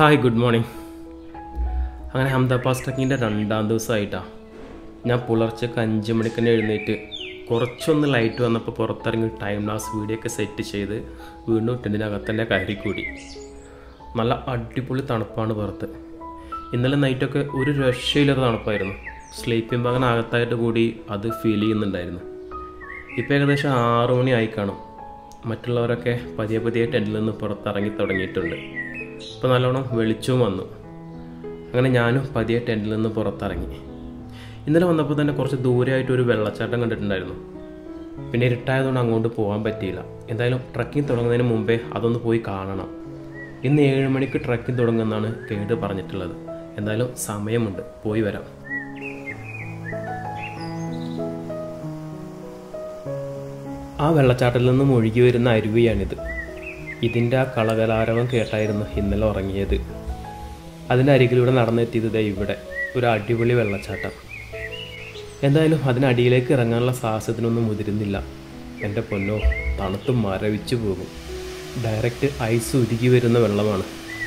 Hi good morning അങ്ങനെ ഹംദാബാസ് ട്രക്കിങ്ങിൻ്റെ രണ്ടാം ദിവസമായിട്ടാണ് ഞാൻ പുലർച്ചക്ക് അഞ്ച് മണിക്ക് തന്നെ എഴുന്നേറ്റ് കുറച്ചൊന്ന് ലൈറ്റ് വന്നപ്പോൾ പുറത്തിറങ്ങി ടൈം ലാസ് വീഡിയോ ഒക്കെ സെറ്റ് ചെയ്ത് വീണ്ടും ടെൻറ്റിനകത്ത് തന്നെ കയറിക്കൂടി നല്ല അടിപൊളി തണുപ്പാണ് പുറത്ത് ഇന്നലെ നൈറ്റൊക്കെ ഒരു രക്ഷയില്ലാത്ത തണുപ്പായിരുന്നു സ്ലീപ്പിംഗ് ബാഗിന് അകത്തായിട്ട് കൂടി അത് ഫീൽ ചെയ്യുന്നുണ്ടായിരുന്നു ഇപ്പോൾ ഏകദേശം ആറു മണി ആയി കാണും മറ്റുള്ളവരൊക്കെ പതിയെ പതിയെ ടെൻറ്റിൽ നിന്ന് പുറത്തിറങ്ങി തുടങ്ങിയിട്ടുണ്ട് ഇപ്പോൾ നല്ലോണം വെളിച്ചവും വന്നു അങ്ങനെ ഞാനും പതിയെ ടെൻറ്റിൽ നിന്ന് പുറത്തിറങ്ങി ഇന്നലെ വന്നപ്പോൾ തന്നെ കുറച്ച് ദൂരെയായിട്ട് ഒരു വെള്ളച്ചാട്ടം കണ്ടിട്ടുണ്ടായിരുന്നു പിന്നെ ഇരുട്ടായതുകൊണ്ട് അങ്ങോട്ട് പോകാൻ പറ്റിയില്ല എന്തായാലും ട്രക്കിംഗ് തുടങ്ങുന്നതിന് മുമ്പേ അതൊന്ന് പോയി കാണണം ഇന്ന് ഏഴ് മണിക്ക് ട്രക്കിംഗ് തുടങ്ങുമെന്നാണ് ഗൈഡ് പറഞ്ഞിട്ടുള്ളത് എന്തായാലും സമയമുണ്ട് പോയി വരാം ആ വെള്ളച്ചാട്ടത്തിൽ നിന്നും ഒഴുകി വരുന്ന അരുവിയാണിത് ഇതിൻ്റെ ആ കളകലാരവം കേട്ടായിരുന്നു ഇന്നലെ ഉറങ്ങിയത് അതിൻ്റെ അരികിലൂടെ നടന്നെത്തിയത് ദേ ഇവിടെ ഒരു അടിപൊളി വെള്ളച്ചാട്ടം എന്തായാലും അതിനടിയിലേക്ക് ഇറങ്ങാനുള്ള സാഹസത്തിനൊന്നും മുതിരുന്നില്ല എൻ്റെ പൊന്നോ തണുത്തും മരവിച്ചു പോകും ഡയറക്റ്റ് ഐസ് ഉരുകി വരുന്ന വെള്ളമാണ്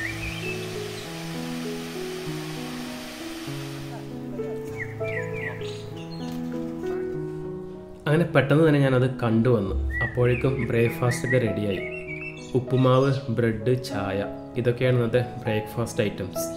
അങ്ങനെ പെട്ടെന്ന് തന്നെ ഞാനത് കണ്ടുവന്നു അപ്പോഴേക്കും ബ്രേക്ക്ഫാസ്റ്റ് ഒക്കെ റെഡിയായി ഉപ്പുമാവ് ബ്രെഡ് ചായ ഇതൊക്കെയാണ് ഇന്നത്തെ ബ്രേക്ക്ഫാസ്റ്റ് ഐറ്റംസ്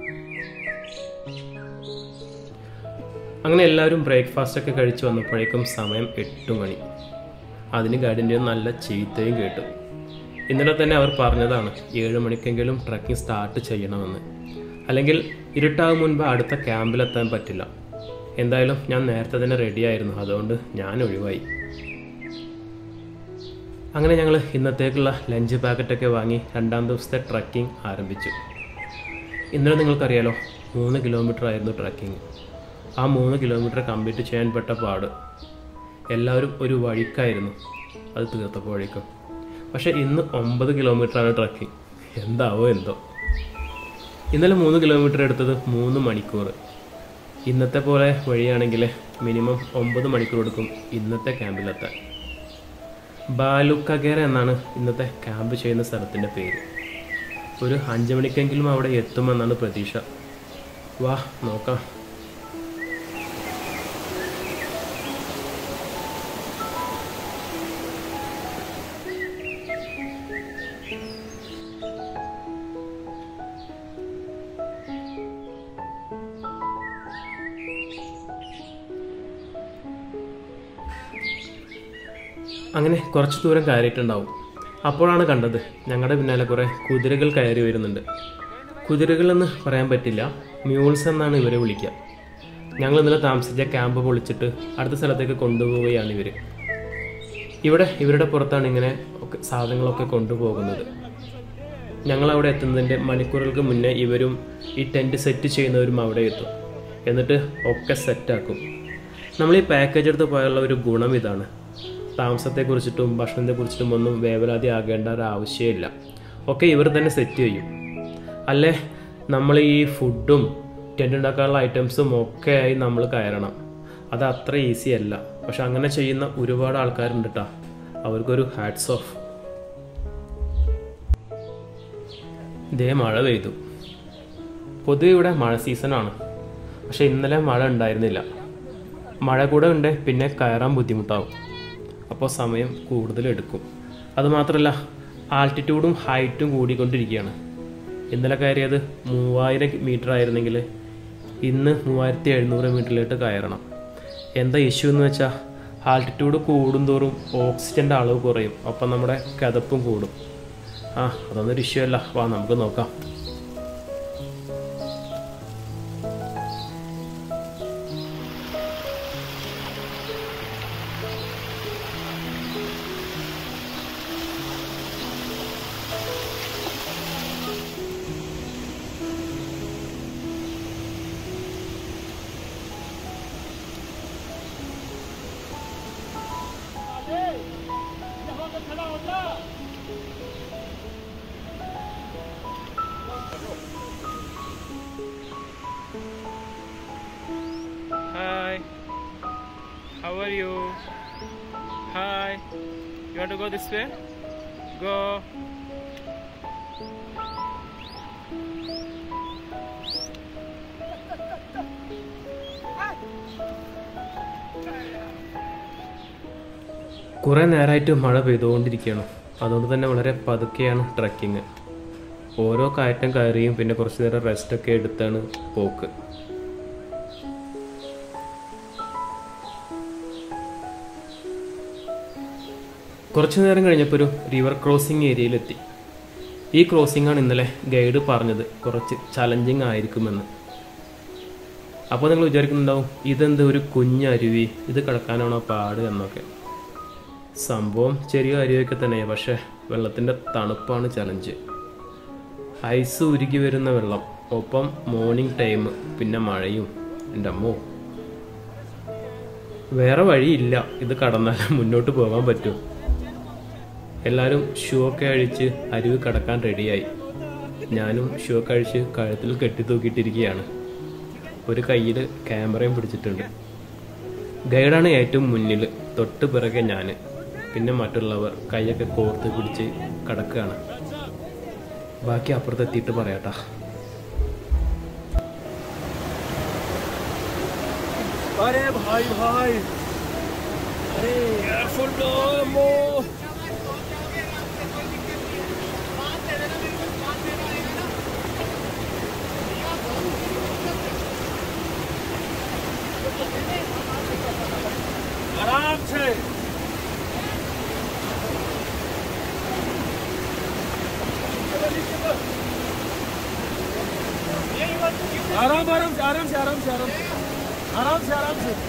അങ്ങനെ എല്ലാവരും ബ്രേക്ക്ഫാസ്റ്റ് ഒക്കെ കഴിച്ച് വന്നപ്പോഴേക്കും സമയം എട്ട് മണി അതിന് ഗൈഡിൻ്റെ നല്ല ചീത്തയും കേട്ടു ഇന്നലെ തന്നെ അവർ പറഞ്ഞതാണ് ഏഴ് മണിക്കെങ്കിലും ട്രക്കിംഗ് സ്റ്റാർട്ട് ചെയ്യണമെന്ന് അല്ലെങ്കിൽ ഇരുട്ടാകും മുൻപ് അടുത്ത ക്യാമ്പിലെത്താൻ പറ്റില്ല എന്തായാലും ഞാൻ നേരത്തെ തന്നെ റെഡിയായിരുന്നു അതുകൊണ്ട് ഞാൻ ഒഴിവായി അങ്ങനെ ഞങ്ങൾ ഇന്നത്തേക്കുള്ള ലഞ്ച് പാക്കറ്റൊക്കെ വാങ്ങി രണ്ടാം ദിവസത്തെ ട്രക്കിംഗ് ആരംഭിച്ചു ഇന്നലെ നിങ്ങൾക്കറിയാലോ മൂന്ന് കിലോമീറ്റർ ആയിരുന്നു ട്രക്കിംഗ് ആ മൂന്ന് കിലോമീറ്റർ കംപ്ലീറ്റ് ചെയ്യാൻ പെട്ട പാട് എല്ലാവരും ഒരു വഴിക്കായിരുന്നു അത് തീർത്തപ്പോഴേക്കും പക്ഷേ ഇന്ന് ഒമ്പത് കിലോമീറ്ററാണ് ട്രക്കിംഗ് എന്താവോ എന്തോ ഇന്നലെ മൂന്ന് കിലോമീറ്റർ എടുത്തത് മൂന്ന് മണിക്കൂർ ഇന്നത്തെ പോലെ വഴിയാണെങ്കിൽ മിനിമം ഒമ്പത് മണിക്കൂർ എടുക്കും ഇന്നത്തെ ക്യാമ്പിലെത്താൻ ബാലുക്കഗേര എന്നാണ് ഇന്നത്തെ ക്യാമ്പ് ചെയ്യുന്ന സ്ഥലത്തിൻ്റെ പേര് ഒരു അഞ്ച് മണിക്കെങ്കിലും അവിടെ എത്തുമെന്നാണ് പ്രതീക്ഷ വാ നോക്കാം അങ്ങനെ കുറച്ച് ദൂരം കയറിയിട്ടുണ്ടാവും അപ്പോഴാണ് കണ്ടത് ഞങ്ങളുടെ പിന്നാലെ കുറേ കുതിരകൾ കയറി വരുന്നുണ്ട് കുതിരകളെന്ന് പറയാൻ പറ്റില്ല മ്യൂൾസ് എന്നാണ് ഇവരെ വിളിക്കുക ഞങ്ങൾ ഇന്നലെ താമസിച്ച ക്യാമ്പ് പൊളിച്ചിട്ട് അടുത്ത സ്ഥലത്തേക്ക് കൊണ്ടുപോവുകയാണ് ഇവർ ഇവിടെ ഇവരുടെ പുറത്താണ് ഇങ്ങനെ ഒക്കെ സാധനങ്ങളൊക്കെ കൊണ്ടുപോകുന്നത് ഞങ്ങൾ അവിടെ എത്തുന്നതിൻ്റെ മണിക്കൂറുകൾക്ക് മുന്നേ ഇവരും ഈ ടെൻറ്റ് സെറ്റ് ചെയ്യുന്നവരും അവിടെ എത്തും എന്നിട്ട് ഒക്കെ സെറ്റാക്കും നമ്മൾ ഈ പാക്കേജ് എടുത്ത് പോയുള്ള ഒരു ഗുണം ഇതാണ് താമസത്തെക്കുറിച്ചിട്ടും ഭക്ഷണത്തെക്കുറിച്ചിട്ടും ഒന്നും വേവലാതി ആകേണ്ട ഒരു ആവശ്യമില്ല ഒക്കെ ഇവർ തന്നെ സെറ്റ് ചെയ്യും അല്ലേ നമ്മൾ ഈ ഫുഡും ടെൻ്റ് ഉണ്ടാക്കാനുള്ള ഐറ്റംസും ഒക്കെ ആയി നമ്മൾ കയറണം അത് അത്ര ഈസി അല്ല പക്ഷെ അങ്ങനെ ചെയ്യുന്ന ഒരുപാട് ആൾക്കാരുണ്ട് കേട്ടോ അവർക്കൊരു ഹാറ്റ്സ് ഓഫ് ഇതേ മഴ പെയ്തു പൊതുവെ ഇവിടെ മഴ സീസണാണ് പക്ഷെ ഇന്നലെ മഴ ഉണ്ടായിരുന്നില്ല മഴ കൂടെ ഉണ്ട് പിന്നെ കയറാൻ ബുദ്ധിമുട്ടാവും അപ്പോൾ സമയം കൂടുതൽ എടുക്കും അതുമാത്രമല്ല ആൾട്ടിറ്റ്യൂഡും ഹൈറ്റും കൂടിക്കൊണ്ടിരിക്കുകയാണ് ഇന്നലെ കയറിയത് മൂവായിരം മീറ്റർ ആയിരുന്നെങ്കിൽ ഇന്ന് മൂവായിരത്തി എഴുന്നൂറ് മീറ്ററിലോട്ട് കയറണം എന്താ ഇഷ്യൂ എന്ന് വെച്ചാൽ ആൾട്ടിറ്റ്യൂഡ് കൂടുന്തോറും ഓക്സിജൻ്റെ അളവ് കുറയും അപ്പം നമ്മുടെ കിതപ്പും കൂടും ആ അതൊന്നൊരു ഇഷ്യൂ അല്ല വാ നമുക്ക് നോക്കാം Hi. How are you? Hi. You want to go this way? Go. കുറേ നേരമായിട്ട് മഴ പെയ്തുകൊണ്ടിരിക്കുകയാണ് അതുകൊണ്ട് തന്നെ വളരെ പതുക്കെയാണ് ട്രക്കിങ് ഓരോ കയറ്റം കയറിയും പിന്നെ കുറച്ച് നേരം റെസ്റ്റൊക്കെ എടുത്താണ് പോക്ക് കുറച്ച് നേരം കഴിഞ്ഞപ്പോൾ ഒരു റിവർ ക്രോസിംഗ് ഏരിയയിലെത്തി ഈ ക്രോസിംഗ് ആണ് ഇന്നലെ ഗൈഡ് പറഞ്ഞത് കുറച്ച് ചലഞ്ചിങ് ആയിരിക്കുമെന്ന് അപ്പോൾ നിങ്ങൾ വിചാരിക്കുന്നുണ്ടാവും ഇതെന്ത് ഒരു കുഞ്ഞരുവി ഇത് കിടക്കാനാണോ പാട് എന്നൊക്കെ സംഭവം ചെറിയ അരുവിയൊക്കെ തന്നെയാണ് പക്ഷേ വെള്ളത്തിൻ്റെ തണുപ്പാണ് ചലഞ്ച് ഐസ് ഉരുകി വരുന്ന വെള്ളം ഒപ്പം മോർണിംഗ് ടൈം പിന്നെ മഴയും എൻ്റെ അമ്മോ വേറെ വഴിയില്ല ഇത് കടന്നാൽ മുന്നോട്ട് പോകാൻ പറ്റും എല്ലാവരും ഷൂ ഒക്കെ അഴിച്ച് അരുവ് കടക്കാൻ റെഡിയായി ഞാനും ഷൂ ഒക്കെ അഴിച്ച് കഴുത്തിൽ കെട്ടി തൂക്കിയിട്ടിരിക്കുകയാണ് ഒരു കയ്യിൽ ക്യാമറയും പിടിച്ചിട്ടുണ്ട് ഗൈഡാണ് ഏറ്റവും മുന്നിൽ തൊട്ട് പിറകെ ഞാൻ പിന്നെ മറ്റുള്ളവർ കൈയൊക്കെ കോർത്ത് പിടിച്ച് കിടക്കുകയാണ് ബാക്കി അപ്പുറത്തെത്തിയിട്ട് പറയാട്ടാ अरे भाई भाई अरे केयरफुल मो आराम से आराम आराम से आराम से आराम से आराम से आराम से आराम से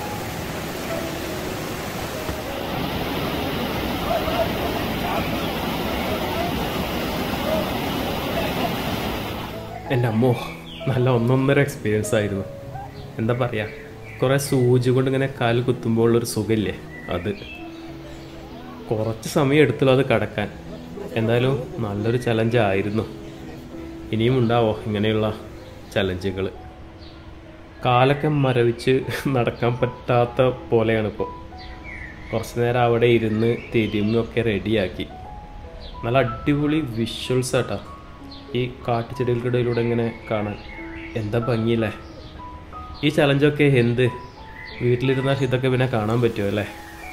എൻ്റെ അമ്മോ നല്ല ഒന്നൊന്നര എക്സ്പീരിയൻസ് ആയിരുന്നു എന്താ പറയുക കുറേ സൂചി കൊണ്ട് ഇങ്ങനെ കാൽ കുത്തുമ്പോൾ ഉള്ളൊരു സുഖമില്ലേ അത് കുറച്ച് സമയം എടുത്തുള്ളൂ അത് കടക്കാൻ എന്തായാലും നല്ലൊരു ചലഞ്ച് ആയിരുന്നു ഇനിയും ഉണ്ടാവോ ഇങ്ങനെയുള്ള ചലഞ്ചുകൾ കാലൊക്കെ മരവിച്ച് നടക്കാൻ പറ്റാത്ത പോലെയാണ് ഇപ്പോൾ കുറച്ച് നേരം അവിടെ ഇരുന്ന് തിരുമ്മൊക്കെ റെഡിയാക്കി നല്ല അടിപൊളി വിഷ്വൽസ് ആട്ടാ ഈ കാട്ടുചെടികൾക്കിടയിലൂടെ ഇങ്ങനെ കാണാൻ എന്താ ഭംഗിയില്ലേ ഈ ചലഞ്ചൊക്കെ എന്ത് വീട്ടിലിരുന്നാൽ ഇതൊക്കെ പിന്നെ കാണാൻ പറ്റുമോ അല്ലേ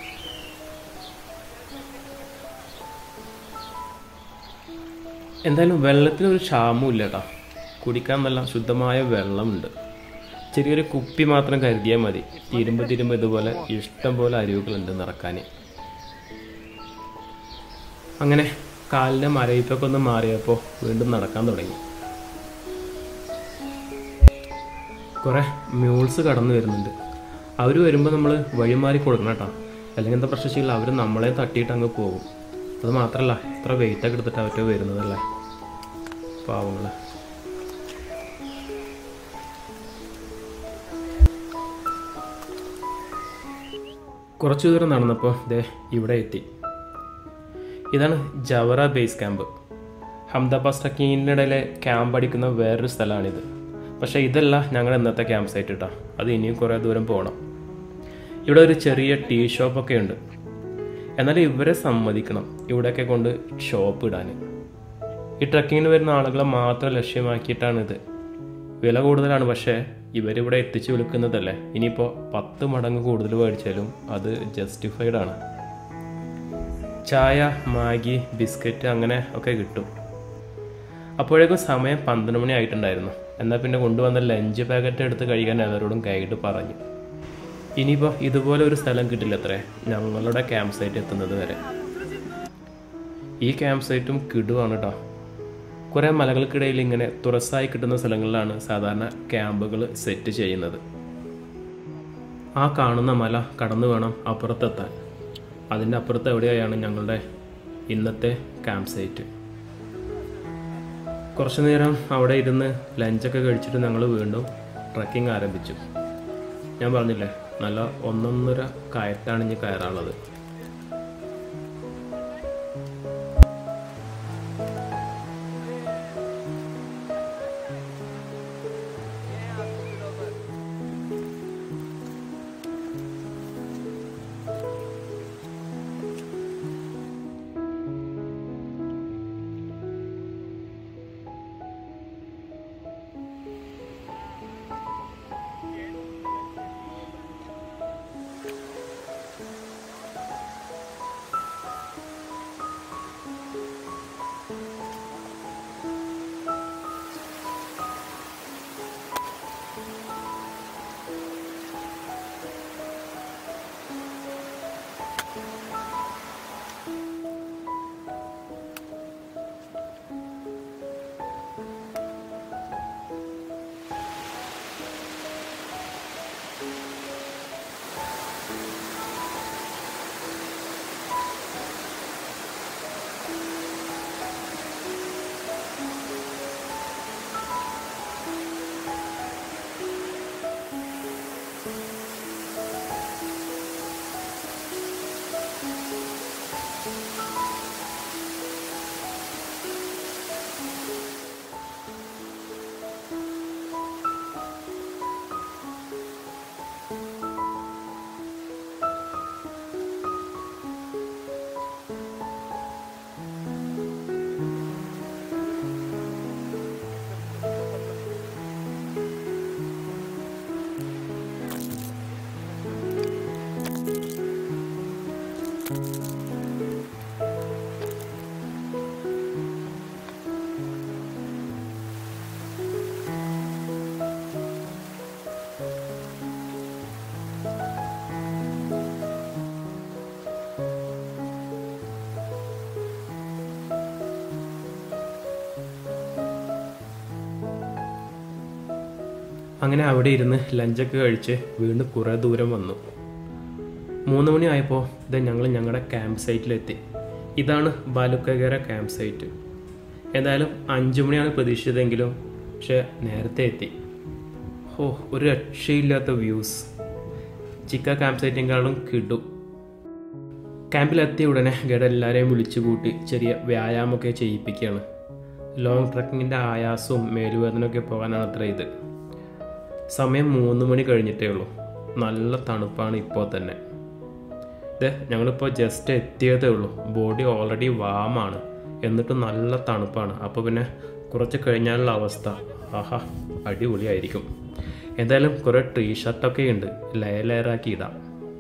എന്തായാലും വെള്ളത്തിനൊരു ക്ഷാമവും ഇല്ല കേട്ടോ കുടിക്കാൻ നല്ല ശുദ്ധമായ വെള്ളമുണ്ട് ചെറിയൊരു കുപ്പി മാത്രം കരുതിയാൽ മതി തിരുമ്പ് തിരുമ്പ് ഇതുപോലെ ഇഷ്ടം പോലെ അരുവികളുണ്ട് നിറക്കാൻ അങ്ങനെ കാലിൻ്റെ മരയിപ്പൊക്കെ ഒന്ന് മാറിയപ്പോൾ വീണ്ടും നടക്കാൻ തുടങ്ങി കുറേ മ്യൂൾസ് കടന്നു വരുന്നുണ്ട് അവർ വരുമ്പോൾ നമ്മൾ വഴിമാറി കൊടുക്കണം കേട്ടോ അല്ലെങ്കിൽ എന്താ പ്രശ്നം ചെയ്യില്ല അവർ നമ്മളെ തട്ടിയിട്ട് അങ്ങ് പോകും അത് മാത്രമല്ല എത്ര വെയിറ്റൊക്കെ എടുത്തിട്ട് അവർ വരുന്നതല്ലേ പാവങ്ങളെ കുറച്ചു ദൂരം നടന്നപ്പോൾ ദേ ഇവിടെ എത്തി ഇതാണ് ജവറ ബേസ് ക്യാമ്പ് ഹംദാബാദ് ട്രക്കിങ്ങിൻ്റെ ഇടയിലെ ക്യാമ്പ് അടിക്കുന്ന വേറൊരു സ്ഥലമാണിത് പക്ഷേ ഇതല്ല ഞങ്ങൾ ഇന്നത്തെ ക്യാമ്പ് സൈറ്റ് കേട്ടോ അത് ഇനിയും കുറേ ദൂരം പോകണം ഇവിടെ ഒരു ചെറിയ ടീ ഷോപ്പൊക്കെ ഉണ്ട് എന്നാൽ ഇവരെ സമ്മതിക്കണം ഇവിടെയൊക്കെ കൊണ്ട് ഷോപ്പ് ഇടാൻ ഈ ട്രക്കിങ്ങിന് വരുന്ന ആളുകളെ മാത്രം ലക്ഷ്യമാക്കിയിട്ടാണിത് വില കൂടുതലാണ് പക്ഷേ ഇവരിവിടെ എത്തിച്ചു വിൽക്കുന്നതല്ലേ ഇനിയിപ്പോൾ പത്ത് മടങ്ങ് കൂടുതൽ മേടിച്ചാലും അത് ജസ്റ്റിഫൈഡ് ആണ് ചായ മാഗി ബിസ്ക്കറ്റ് അങ്ങനെ ഒക്കെ കിട്ടും അപ്പോഴേക്കും സമയം പന്ത്രണ്ട് മണി ആയിട്ടുണ്ടായിരുന്നു എന്നാൽ പിന്നെ കൊണ്ടുവന്ന ലഞ്ച് പാക്കറ്റ് എടുത്ത് കഴിക്കാൻ അവരോടും ഗൈഡ് പറഞ്ഞു ഇനിയിപ്പോൾ ഇതുപോലെ ഒരു സ്ഥലം കിട്ടില്ല അത്രേ ഞങ്ങളുടെ ക്യാമ്പ് സൈറ്റ് എത്തുന്നത് വരെ ഈ ക്യാമ്പ് സൈറ്റും കിടുവാണ് കേട്ടോ കുറേ മലകൾക്കിടയിൽ ഇങ്ങനെ തുറസായി കിട്ടുന്ന സ്ഥലങ്ങളിലാണ് സാധാരണ ക്യാമ്പുകൾ സെറ്റ് ചെയ്യുന്നത് ആ കാണുന്ന മല കടന്നു വേണം അപ്പുറത്തെത്താൻ അതിൻ്റെ അപ്പുറത്ത് എവിടെയായാണ് ഞങ്ങളുടെ ഇന്നത്തെ ക്യാമ്പ് സൈറ്റ് കുറച്ചു നേരം അവിടെ ഇരുന്ന് ലഞ്ചൊക്കെ കഴിച്ചിട്ട് ഞങ്ങൾ വീണ്ടും ട്രക്കിംഗ് ആരംഭിച്ചു ഞാൻ പറഞ്ഞില്ലേ നല്ല ഒന്നൊന്നര കയറ്റാണ് ഇനി കയറാനുള്ളത് അങ്ങനെ അവിടെ ഇരുന്ന് ലഞ്ചൊക്കെ കഴിച്ച് വീണ്ടും കുറേ ദൂരം വന്നു മൂന്ന് മണി ആയപ്പോൾ ഇത് ഞങ്ങൾ ഞങ്ങളുടെ ക്യാമ്പ് സൈറ്റിലെത്തി ഇതാണ് ബാലുക്കകര ക്യാമ്പ് സൈറ്റ് എന്തായാലും അഞ്ചു മണിയാണ് പ്രതീക്ഷിച്ചതെങ്കിലും പക്ഷെ നേരത്തെ എത്തി ഓ ഒരു രക്ഷയില്ലാത്ത വ്യൂസ് ചിക്ക ക്യാമ്പ് സൈറ്റിനെക്കാളും കിടും ക്യാമ്പിലെത്തിയ ഉടനെ ഗൈഡ് എല്ലാവരെയും വിളിച്ചു കൂട്ടി ചെറിയ വ്യായാമമൊക്കെ ചെയ്യിപ്പിക്കുകയാണ് ലോങ് ട്രക്കിങ്ങിൻ്റെ ആയാസവും മേലുവേദനയൊക്കെ പോകാനാണ് അത്ര ഇത് സമയം മൂന്ന് മണി കഴിഞ്ഞിട്ടേ ഉള്ളൂ നല്ല തണുപ്പാണ് ഇപ്പോൾ തന്നെ ഇത് ഞങ്ങളിപ്പോൾ ജസ്റ്റ് എത്തിയതേ ഉള്ളൂ ബോഡി ഓൾറെഡി വാമാണ് എന്നിട്ട് നല്ല തണുപ്പാണ് അപ്പോൾ പിന്നെ കുറച്ച് കഴിഞ്ഞാലുള്ള അവസ്ഥ ആഹാ അടിപൊളിയായിരിക്കും എന്തായാലും കുറേ ടീ ഷർട്ടൊക്കെ ഉണ്ട് ലെയർ ലെയറാക്കി ഇടാം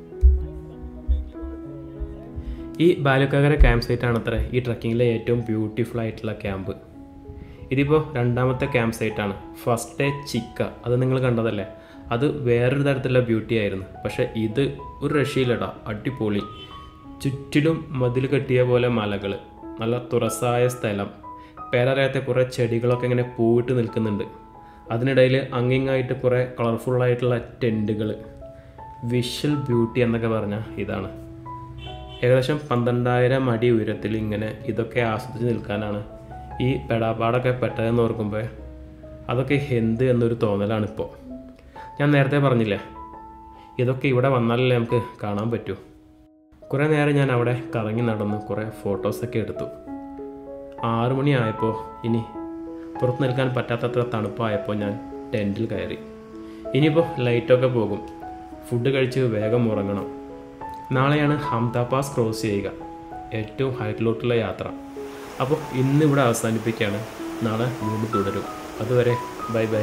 ഈ ബാലുക്കകര ക്യാമ്പ് സൈറ്റാണ് അത്ര ഈ ട്രക്കിങ്ങിലെ ഏറ്റവും ബ്യൂട്ടിഫുൾ ആയിട്ടുള്ള ക്യാമ്പ് ഇതിപ്പോൾ രണ്ടാമത്തെ ക്യാമ്പ് സൈറ്റാണ് ഫസ്റ്റ് ഡേ ചിക്ക അത് നിങ്ങൾ കണ്ടതല്ലേ അത് വേറൊരു തരത്തിലുള്ള ബ്യൂട്ടി ആയിരുന്നു പക്ഷേ ഇത് ഒരു രക്ഷയില്ലടാ അടിപൊളി ചുറ്റിലും മതിൽ കെട്ടിയ പോലെ മലകൾ നല്ല തുറസായ സ്ഥലം പേരറിയാത്ത കുറേ ചെടികളൊക്കെ ഇങ്ങനെ പൂവിട്ട് നിൽക്കുന്നുണ്ട് അതിനിടയിൽ അങ്ങിങ്ങായിട്ട് കുറേ കളർഫുള്ളായിട്ടുള്ള ടെൻറ്റുകൾ വിഷ്വൽ ബ്യൂട്ടി എന്നൊക്കെ പറഞ്ഞാൽ ഇതാണ് ഏകദേശം പന്ത്രണ്ടായിരം അടി ഉയരത്തിൽ ഇങ്ങനെ ഇതൊക്കെ ആസ്വദിച്ച് നിൽക്കാനാണ് ഈ പെടാപ്പാടൊക്കെ പെട്ടതെന്ന് ഓർക്കുമ്പോൾ അതൊക്കെ എന്ത് എന്നൊരു തോന്നലാണ് ഇപ്പോൾ ഞാൻ നേരത്തെ പറഞ്ഞില്ലേ ഇതൊക്കെ ഇവിടെ വന്നാലല്ലേ നമുക്ക് കാണാൻ പറ്റൂ കുറേ നേരം ഞാൻ അവിടെ കറങ്ങി നടന്ന് കുറേ ഫോട്ടോസൊക്കെ എടുത്തു ആറു മണിയായപ്പോൾ ഇനി പുറത്ത് നിൽക്കാൻ പറ്റാത്തത്ര തണുപ്പായപ്പോൾ ഞാൻ ടെൻറ്റിൽ കയറി ഇനിയിപ്പോൾ ലൈറ്റൊക്കെ പോകും ഫുഡ് കഴിച്ച് വേഗം ഉറങ്ങണം നാളെയാണ് ഹംദ പാസ് ക്രോസ് ചെയ്യുക ഏറ്റവും ഹൈറ്റിലോട്ടുള്ള യാത്ര അപ്പോൾ ഇന്ന് ഇവിടെ അവസാനിപ്പിക്കുകയാണ് നാളെ വീണ്ടും തുടരും അതുവരെ ബൈ ബൈ